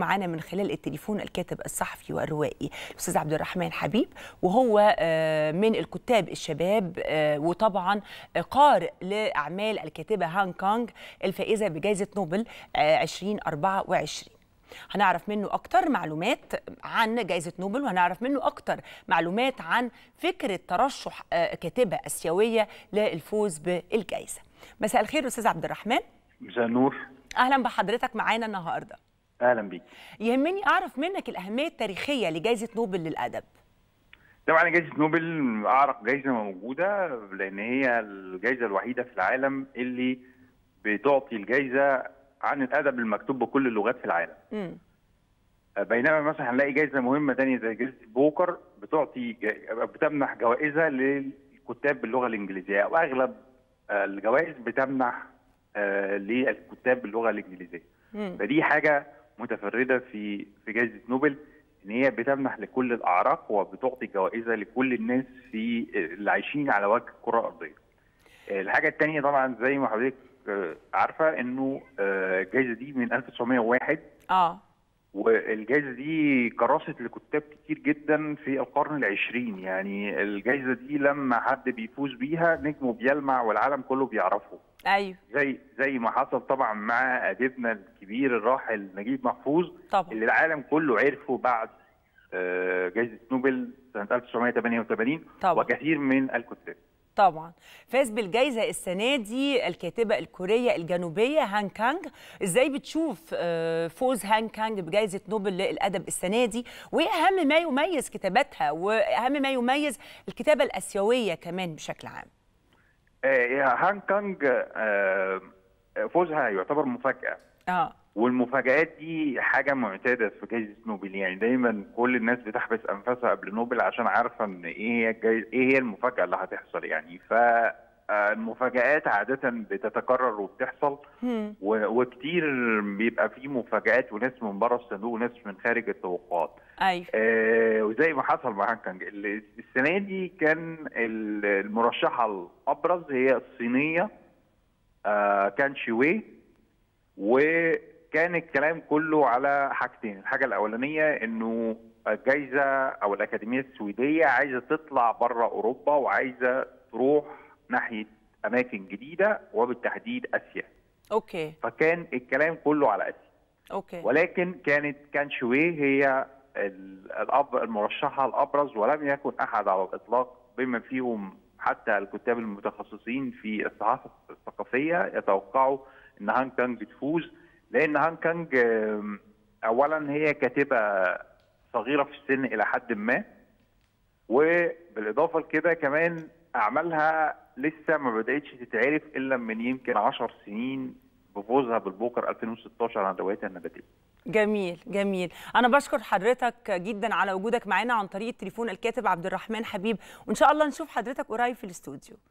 معانا من خلال التليفون الكاتب الصحفي والروائي الاستاذ عبد الرحمن حبيب وهو آه، من الكتاب الشباب آه، وطبعا قارئ لاعمال الكاتبه هانغ كونغ الفائزه بجائزه نوبل آه، 2024 هنعرف منه أكتر معلومات عن جائزة نوبل وهنعرف منه أكتر معلومات عن فكرة ترشح آه، كاتبة آسيوية للفوز بالجائزة مساء الخير أستاذ عبد الرحمن مساء النور أهلا بحضرتك معانا النهاردة اهلا بيك يهمني أعرف منك الأهمية التاريخية لجائزة نوبل للأدب طبعا جائزه نوبل اعرق جائزه موجوده لان هي الجائزه الوحيده في العالم اللي بتعطي الجائزه عن الادب المكتوب بكل اللغات في العالم مم. بينما مثلا هنلاقي جائزه مهمه تانية زي جائزه بوكر بتعطي جا- بتمنح جوائزها للكتاب باللغه الانجليزيه واغلب آه، الجوائز بتمنح آه، للكتاب باللغه الانجليزيه مم. فدي حاجه متفرده في في جائزه نوبل ان هي بتمنح لكل الاعراق وبتعطي جوائزها لكل الناس في اللي عايشين على وجه الكره الارضيه. الحاجه الثانيه طبعا زي ما حضرتك آه، عارفه انه آه، الجائزه دي من 1901 آه والجائزه دي كرست لكتاب كتير جدا في القرن العشرين يعني الجائزه دي لما حد بيفوز بيها نجمه بيلمع والعالم كله بيعرفه أيوه زي زي ما حصل طبعا مع اديبنا الكبير الراحل نجيب محفوظ طبعا اللي العالم كله عرفه بعد آه، جائزه نوبل سنه 1988 طبعا. وكثير من الكتاب طبعا فاز بالجائزة السنة دي الكاتبة الكورية الجنوبية هان كانج ازاي بتشوف آه، فوز هان كانج بجائزة نوبل للأدب السنة دي وايه أهم ما يميز كتاباتها وأهم ما يميز الكتابة الآسيوية كمان بشكل عام آه، هانج كونج آه، فوزها يعتبر مفاجاه اه والمفاجآت دي حاجة معتادة في جائزة نوبل يعني دايما كل الناس بتحبس أنفاسها قبل نوبل عشان عارفة إن إيه هي الجايزة إيه هي المفاجأة اللي هتحصل يعني فالمفاجآت عادة بتتكرر وبتحصل هم. و- وكتير بيبقى في مفاجآت وناس من بره الصندوق وناس من خارج التوقعات ايوه آه وزي ما حصل مع هانكانج ال- السنه دي كان ال- المرشحه الابرز هي الصينيه آه كان شيوي وكان الكلام كله على حاجتين الحاجه الاولانيه انه الجائزه او الاكاديميه السويديه عايزه تطلع بره اوروبا وعايزه تروح ناحيه اماكن جديده وبالتحديد اسيا اوكي فكان الكلام كله على اسيا اوكي ولكن كانت كان شوي هي ال- الأب المرشحة الأبرز ولم يكن أحد على الإطلاق بما فيهم حتى الكتاب المتخصصين في الصحافة الثقافية يتوقعوا أن هانج كانج تفوز لأن هانج كانج آم، أولا هي كاتبة صغيرة في السن إلى حد ما وبالإضافة لكده كمان أعمالها لسه ما بدأتش تتعرف إلا من يمكن 10 سنين بفوزها بالبوكر 2016 عن روايتها النباتية جميل جميل انا بشكر حضرتك جدا على وجودك معانا عن طريق التليفون الكاتب عبد الرحمن حبيب وان شاء الله نشوف حضرتك قريب في الاستوديو